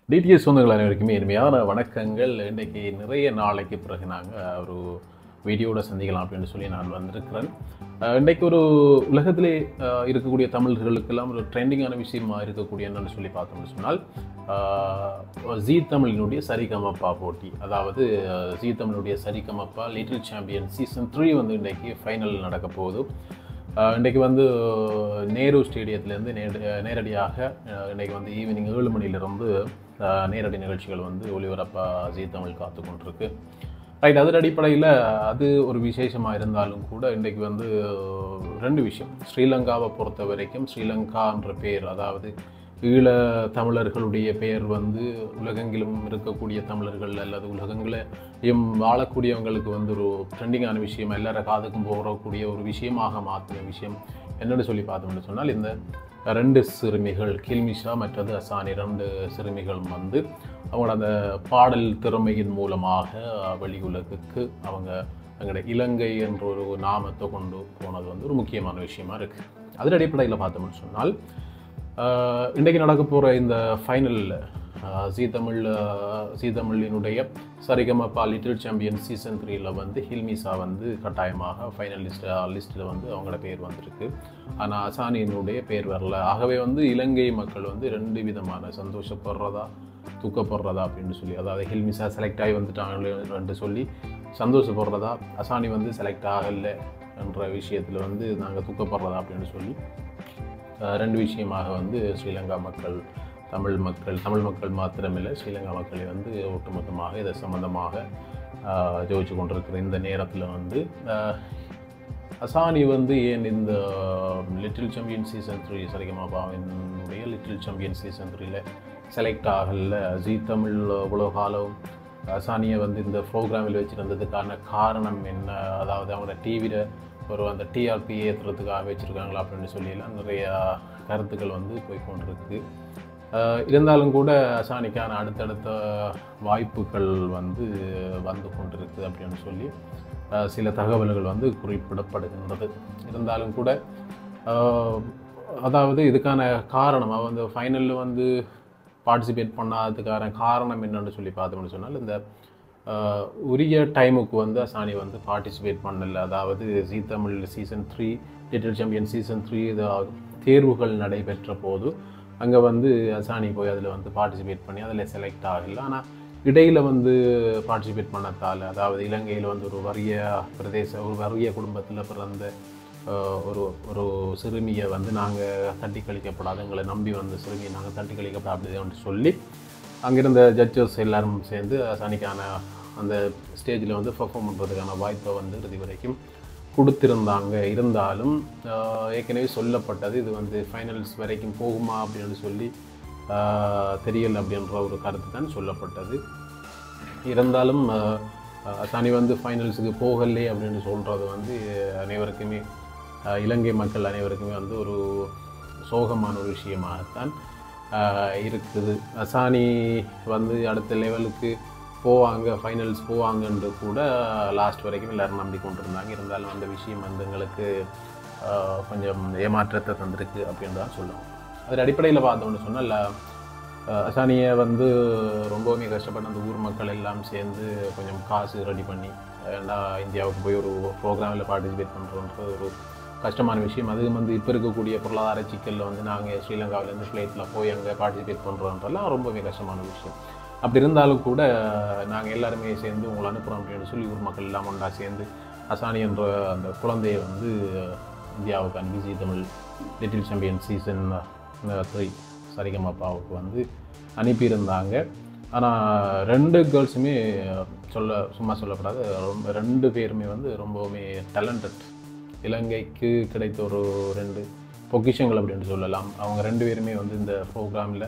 TDS சொந்தங்கள் அனைவருக்குமே இனிமையான வணக்கங்கள் இன்றைக்கி நிறைய நாளைக்கு பிறகு நாங்கள் ஒரு வீடியோட சந்திக்கலாம் அப்படின்னு சொல்லி நான் வந்திருக்கிறேன் அஹ் இன்றைக்கு ஒரு உலகத்திலே அஹ், இருக்கக்கூடிய தமிழர்களுக்கெல்லாம் ஒரு ட்ரெண்டிங்கான விஷயமா இருக்கக்கூடிய என்னன்னு சொல்லி பார்த்தோம்னு சொன்னால் அஹ், ஜீ தமிழினுடைய சரிகமப்பா போட்டி அதாவது அஹ், ஜீ தமிழினுடைய Sa Re Ga Ma Pa little champion season three வந்து இன்றைக்கு ஃபைனல் நடக்க போகுது அஹ் இன்றைக்கு வந்து நேரு ஸ்டேடியத்திலேருந்து நேரடி நேரடியாக அஹ் இன்றைக்கு வந்து ஈவினிங் ஏழு மணிலிருந்து அஹ் நேரடி நிகழ்ச்சிகள் வந்து ஒளிபரப்பா ஜீ தமிழ் காத்து கொண்டிருக்கு ரைட் அதன் அடிப்படையில் அது ஒரு விசேஷமாக இருந்தாலும் கூட இன்றைக்கு வந்து ரெண்டு விஷயம் ஸ்ரீலங்காவை பொறுத்த வரைக்கும் ஸ்ரீலங்கான்ற பேர் அதாவது ஈழ தமிழர்களுடைய பெயர் வந்து உலகெங்கிலும் இருக்கக்கூடிய தமிழர்கள் அல்லது உலகங்களையும் வாழக்கூடியவங்களுக்கு வந்து ஒரு ட்ரெண்டிங்கான விஷயம் எல்லார காதுக்கும் போகக்கூடிய ஒரு விஷயமாக மாற்றின விஷயம் என்னன்னு சொல்லி பார்த்தோம்னு சொன்னால் இந்த ரெண்டு சிறுமிகள் கில்மிஷா மற்றது அசானி ரெண்டு சிறுமிகளும் வந்து அவங்களோட அந்த பாடல் திறமையின் மூலமாக வெளி உலகுக்கு அவங்க எங்களோட இலங்கை என்ற ஒரு நாமத்தை கொண்டு போனது வந்து ஒரு முக்கியமான விஷயமா இருக்குது அதன் அடிப்படையில் பார்த்தோம்னு சொன்னால் ஆஹ் இன்றைக்கு நடக்க போகிற இந்த ஃபைனலில் ஜீ தமிழ் ஜீ தமிழினுடைய சரிகமப்பா லிட்டில் சாம்பியன் சீசன் த்ரீல வந்து ஹில்மிசா வந்து கட்டாயமாக ஃபைனல் லிஸ்ட் லிஸ்ட்டில் வந்து அவங்களோட பேர் வந்திருக்கு ஆனால் அசானியினுடைய பேர் வரல ஆகவே வந்து இலங்கை மக்கள் வந்து ரெண்டு விதமான சந்தோஷப்படுறதா தூக்கப்படுறதா அப்படின்னு சொல்லி அதாவது ஹில்மிசா செலக்ட் ஆகி வந்துட்டாங்கன்னு சொல்லி சந்தோஷப்படுறதா அசானி வந்து செலக்ட் ஆகலை என்ற விஷயத்தில் வந்து நாங்கள் தூக்கப்படுறதா அப்படின்னு சொல்லி அஹ் ரெண்டு விஷயமாக வந்து ஸ்ரீலங்கா மக்கள் தமிழ் மக்கள் தமிழ் மக்கள் மாத்திரமில்லை ஸ்ரீலங்கா மக்களை வந்து ஒட்டுமொத்தமாக இதை சம்பந்தமாக அஹ், ஜோதிச்சு கொண்டிருக்கிற இந்த நேரத்தில் வந்து அஹ், அசானி வந்து ஏன் இந்த லிட்டில் சாம்பியன் சீசன் த்ரீ சரிகமாபாவினுடைய லிட்டில் சாம்பியன் சீசன் த்ரீல செலக்ட் ஆகல ஜீ தமிழ் இவ்வளோ காலம் அசானியை வந்து இந்த ப்ரோக்ராமில் வச்சுருந்ததுக்கான காரணம் என்ன அதாவது அவங்க டிவியில் ஒரு அந்த டிஆர்பி ஏற்றுறதுக்காக வச்சுருக்காங்களா அப்படின்னு சொல்லியெல்லாம் நிறைய கருத்துக்கள் வந்து போய் கொண்டிருக்கு ஆஹ் இருந்தாலும் கூட அசானிக்கான அடுத்தடுத்த வாய்ப்புகள் வந்து வந்து கொண்டிருக்கு அப்படின்னு சொல்லி ஆஹ் சில தகவல்கள் வந்து குறிப்பிடப்படுகின்றது இருந்தாலும் கூட ஆஹ் அதாவது இதுக்கான காரணம் அவ வந்து ஃபைனலில் வந்து பார்ட்டிசிபேட் பண்ணாததுக்கான காரணம் என்னன்னு சொல்லி பார்த்தோம்னு சொன்னால் இந்த ஆஹ், உரிய டைமுக்கு வந்து அசானி வந்து பார்ட்டிசிபேட் பண்ணல அதாவது Zee Tamil season three little champion season three தேர்வுகள் நடைபெற்ற போது அங்கே வந்து அசானி போய் அதில் வந்து பார்ட்டிசிபேட் பண்ணி அதில் செலக்ட் ஆகல ஆனால் இடையில் வந்து பார்ட்டிசிபேட் பண்ணத்தால் அதாவது இலங்கையில் வந்து ஒரு வறிய பிரதேச ஒரு வறிய குடும்பத்தில் பிறந்த ஆஹ், ஒரு ஒரு சிறுமியை வந்து நாங்கள் தட்டி கழிக்கப்படாது எங்களை நம்பி வந்த சிறுமியை நாங்கள் தட்டி கழிக்கப்படாதுன்னு சொல்லி அங்கிருந்த ஜட்ஜஸ் எல்லாரும் சேர்ந்து அசானிக்கான அந்த ஸ்டேஜில் வந்து பெர்ஃபார்ம் பண்ணுறதுக்கான வாய்ப்பை வந்து இறுதி வரைக்கும் கொடுத்திருந்தாங்க இருந்தாலும் ஆஹ், ஏற்கனவே சொல்லப்பட்டது இது வந்து ஃபைனல்ஸ் வரைக்கும் போகுமா அப்படின்னு சொல்லி ஆஹ், தெரியல அப்படின்ற ஒரு கருத்து தான் சொல்லப்பட்டது இருந்தாலும் ஆஹ், ஆஹ், அசானி வந்து ஃபைனல்ஸுக்கு போகலை அப்படின்னு சொல்கிறது வந்து அனைவருக்குமே ஆஹ், இலங்கை மக்கள் அனைவருக்குமே வந்து ஒரு சோகமான ஒரு விஷயமாகத்தான் ஆஹ், இருக்குது அசானி வந்து அடுத்த லெவலுக்கு போவாங்க ஃபைனல்ஸ் போவாங்கன்று கூட லாஸ்ட் வரைக்கும் எல்லாரும் நம்பி கொண்டிருந்தாங்க இருந்தாலும் அந்த விஷயம் வந்து எங்களுக்கு ஆஹ், கொஞ்சம் ஏமாற்றத்தை தந்திருக்கு அப்படின்னு தான் சொல்லுவோம் அதன் அடிப்படையில் பார்த்தோம்னு சொன்னால் அஹ் அசானியை வந்து ரொம்பவுமே கஷ்டப்பட்டு அந்த ஊர் மக்கள் எல்லாம் சேர்ந்து கொஞ்சம் காசு ரெடி பண்ணி ஏன்னா இந்தியாவுக்கு போய் ஒரு ப்ரோக்ராமில் பார்ட்டிசிபேட் பண்ணுறோன்றது ஒரு கஷ்டமான விஷயம் அதுவும் வந்து இப்போ இருக்கக்கூடிய பொருளாதார சிக்கலில் வந்து நாங்கள் ஸ்ரீலங்காவிலேருந்து ஃப்ளைட்டில் போய் அங்கே பார்ட்டிசிபேட் பண்ணுறோன்றலாம் ரொம்பவே கஷ்டமான விஷயம் அப்படி இருந்தாலும் கூட நாங்கள் எல்லாருமே சேர்ந்து உங்களை அனுப்புகிறோம் அப்படின்னு சொல்லி ஊர் மக்கள் எல்லாம் ஒன்றா சேர்ந்து அசானி என்ற அந்த குழந்தையை வந்து இந்தியாவுக்கு அனுப்பி Zee Tamil little champion season three சரிகமாப்பாவுக்கு வந்து அனுப்பியிருந்தாங்க ஆனால் ரெண்டு கேர்ள்ஸுமே சொல்ல சும்மா சொல்லப்படாது ரொம்ப ரெண்டு பேருமே வந்து ரொம்பவுமே டேலண்டட் இலங்கைக்கு கிடைத்த ஒரு ரெண்டு பொக்கிஷங்கள் அப்படின்னு சொல்லலாம் அவங்க ரெண்டு பேருமே வந்து இந்த ப்ரோக்ராமில்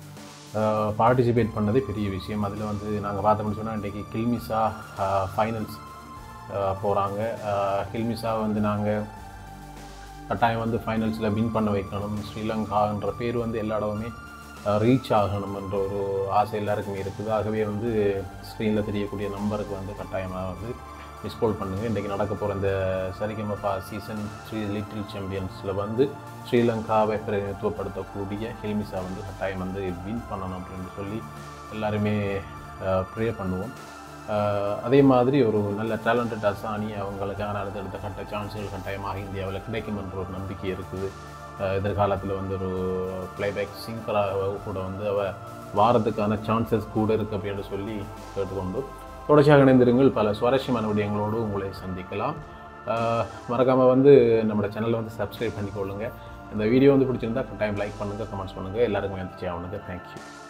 பார்ட்டிசிபேட் பண்ணதே பெரிய விஷயம் அதில் வந்து நாங்கள் பார்த்தோம்னு சொன்னால் இன்றைக்கி கில்மிஸா ஃபைனல்ஸ் போகிறாங்க கில்மிஸா வந்து நாங்கள் கட்டாயம் வந்து ஃபைனல்ஸில் வின் பண்ண வைக்கணும் ஸ்ரீலங்கான்ற பேர் வந்து எல்லா இடமுமே ரீச் ஆகணும் என்ற ஒரு ஆசை எல்லாருக்குமே இருக்குது ஆகவே வந்து ஸ்க்ரீனில் தெரியக்கூடிய நம்பருக்கு வந்து கட்டாயமாக வந்து மிஸ் கால் பண்ணுங்கள் இன்றைக்கி நடக்க போகிற இந்த சரிகமபா சீசன் த்ரீ லிட்டில் சாம்பியன்ஸில் வந்து ஸ்ரீலங்காவை பிரதிநிதித்துவப்படுத்தக்கூடிய ஹில்மிசா வந்து கட்டாயம் வந்து வின் பண்ணணும் அப்படின்னு சொல்லி எல்லாருமே ப்ரே பண்ணுவோம் அஹ் அதே மாதிரி ஒரு நல்ல டேலண்டட் அசானி அவங்களுக்கான அடுத்தடுத்த கட்ட சான்ஸுகள் கட்டாயமாக இந்தியாவில் கிடைக்கும் என்ற ஒரு நம்பிக்கை இருக்குது அஹ் எதிர்காலத்தில் வந்து ஒரு ப்ளேபேக் சிங்கராக கூட வந்து அவ வாரத்துக்கான சான்சஸ் கூட இருக்குது அப்படின்னு சொல்லி கேட்டுக்கொண்டு தொடர்ச்சியாக இணைந்திருங்கள் பல சுவாரஸ்யமான விடயங்களோடு உங்களை சந்திக்கலாம் மறக்காமல் வந்து நம்மளோட சேனலை வந்து சப்ஸ்கிரைப் பண்ணிக்கொள்ளுங்க இந்த வீடியோ வந்து பிடிச்சிருந்தா கட்டாயம் லைக் பண்ணுங்கள் கமெண்ட்ஸ் பண்ணுங்கள் எல்லாருக்கும் வந்துச்சு அவனுக்கு தேங்க்யூ